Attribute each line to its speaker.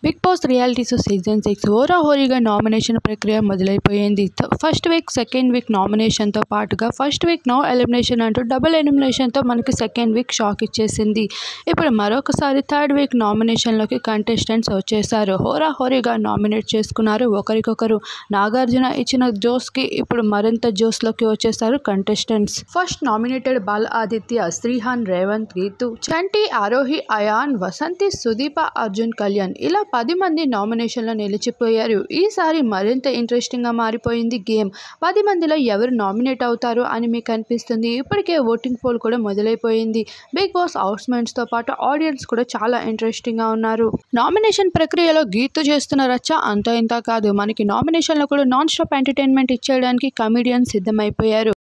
Speaker 1: big Boss reality show season six హోరాహోరీగా nomination ప్రక్రియ మొదలైపోయింది త- ఫస్ట్ వీక్ సెకండ్ వీక్ నామినేషన్తో పాటుగా ఫస్ట్ వీక్ నో ఎలిమినేషన్ అంటూ డబుల్ ఎలిమినేషన్తో మనకి సెకండ్ వీక్ షాక్ ఇచ్చేసింది ఇప్పుడు మరొకసారి థర్డ్ వీక్ నామినేషన్లోకి కంటెస్టెంట్స్ వచ్చేసారు హోరాహోరీగా నామినేట్ చేసుకున్నారు ఒకరికొకరు నాగార్జున ఇచ్చిన జోస్కి ఇప్పుడు మరింత జోస్లోకి వచ్చేసారు contestants first nominated Bal Aditya Shrihan Revanth Geetu Chanti Arohi Ayaan Vasanthi Sudeepa Arjun Kalyan ఇలా పది మంది నామినేషన్లో నిలిచిపోయారు ఈసారి మరింత ఇంట్రెస్టింగ్గా మారిపోయింది గేమ్ పది మందిలో ఎవరు నామినేట్ అవుతారు అని మీకు అనిపిస్తుంది ఇప్పటికే ఓటింగ్ పోల్ కూడా మొదలైపోయింది బిగ్ బాస్ హౌస్మెంట్స్తో పాటు ఆడియన్స్ కూడా చాలా ఇంట్రెస్టింగ్గా ఉన్నారు నామినేషన్ ప్రక్రియలో గీతు చేస్తున్న రచ్చ అంత ఇంత కాదు మనకి నామినేషన్లో కూడా నాన్ స్టాప్ ఎంటర్టైన్మెంట్ ఇచ్చేయడానికి కమిడియన్స్ సిద్ధమైపోయారు